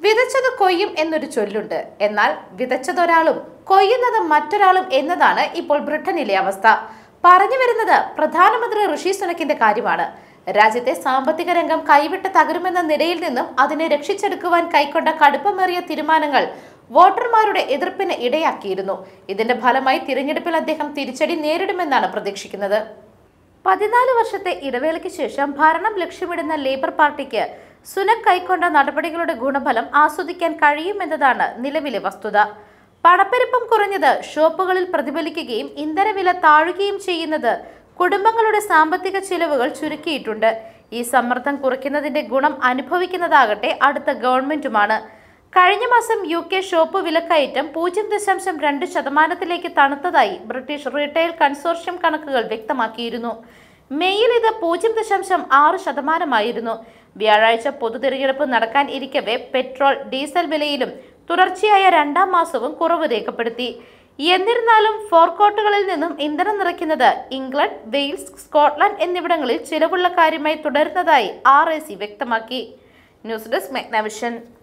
വിതച്ചത് കൊയ്യും എന്നൊരു ചൊല്ലുണ്ട് എന്നാൽ വിതച്ചതൊരാളും കൊയ്യുന്നത് മറ്റൊരാളും എന്നതാണ് ഇപ്പോൾ ബ്രിട്ടനിലെ അവസ്ഥ പറഞ്ഞു വരുന്നത് പ്രധാനമന്ത്രി ഋഷി സുനക്കിന്റെ കാര്യമാണ് രാജ്യത്തെ സാമ്പത്തിക രംഗം കൈവിട്ട് തകരുമെന്ന നിലയിൽ നിന്നും അതിനെ രക്ഷിച്ചെടുക്കുവാൻ കൈക്കൊണ്ട കടുപ്പമേറിയ തീരുമാനങ്ങൾ വോട്ടർമാരുടെ എതിർപ്പിന് ഇടയാക്കിയിരുന്നു ഇതിന്റെ ഫലമായി തിരഞ്ഞെടുപ്പിൽ അദ്ദേഹം തിരിച്ചടി നേരിടുമെന്നാണ് പ്രതീക്ഷിക്കുന്നത് പതിനാല് വർഷത്തെ ഇടവേളയ്ക്ക് ശേഷം ഭരണം ലക്ഷ്യമിടുന്ന ലേബർ പാർട്ടിക്ക് സുനക് കൈക്കൊണ്ട നടപടികളുടെ ഗുണഫലം ആസ്വദിക്കാൻ കഴിയുമെന്നതാണ് നിലവിലെ വസ്തുത പണപ്പെരുപ്പം കുറഞ്ഞത് ഷോപ്പുകളിൽ പ്രതിഫലിക്കുകയും ഇന്ധനവില താഴുകയും ചെയ്യുന്നത് കുടുംബങ്ങളുടെ സാമ്പത്തിക ചിലവുകൾ ചുരുക്കിയിട്ടുണ്ട് ഈ സമ്മർദ്ദം കുറയ്ക്കുന്നതിന്റെ ഗുണം അനുഭവിക്കുന്നതാകട്ടെ അടുത്ത ഗവൺമെന്റുമാണ് കഴിഞ്ഞ മാസം യു കെ ഷോപ്പ് വിലക്കയറ്റം പൂജ്യം ദശാംശം രണ്ട് ശതമാനത്തിലേക്ക് തണുത്തതായി ബ്രിട്ടീഷ് റീറ്റെയിൽ കൺസോർഷ്യം കണക്കുകൾ വ്യക്തമാക്കിയിരുന്നു മെയ്യിൽ ഇത് പൂജ്യം ദശാംശം ആറ് ശതമാനമായിരുന്നു വ്യാഴാഴ്ച പൊതു തിരഞ്ഞെടുപ്പ് നടക്കാൻ ഇരിക്കവേ പെട്രോൾ ഡീസൽ വിലയിലും തുടർച്ചയായ രണ്ടാം മാസവും കുറവ് രേഖപ്പെടുത്തി എന്നിരുന്നാലും ഫോർകോട്ടുകളിൽ നിന്നും ഇന്ധനം നിറയ്ക്കുന്നത് ഇംഗ്ലണ്ട് വെയിൽസ് സ്കോട്ട്ലൻഡ് എന്നിവിടങ്ങളിൽ ചിലവുള്ള കാര്യമായി തുടരുന്നതായി ആർ വ്യക്തമാക്കി ന്യൂസ് ഡെസ്ക് മെഗ്നവിഷൻ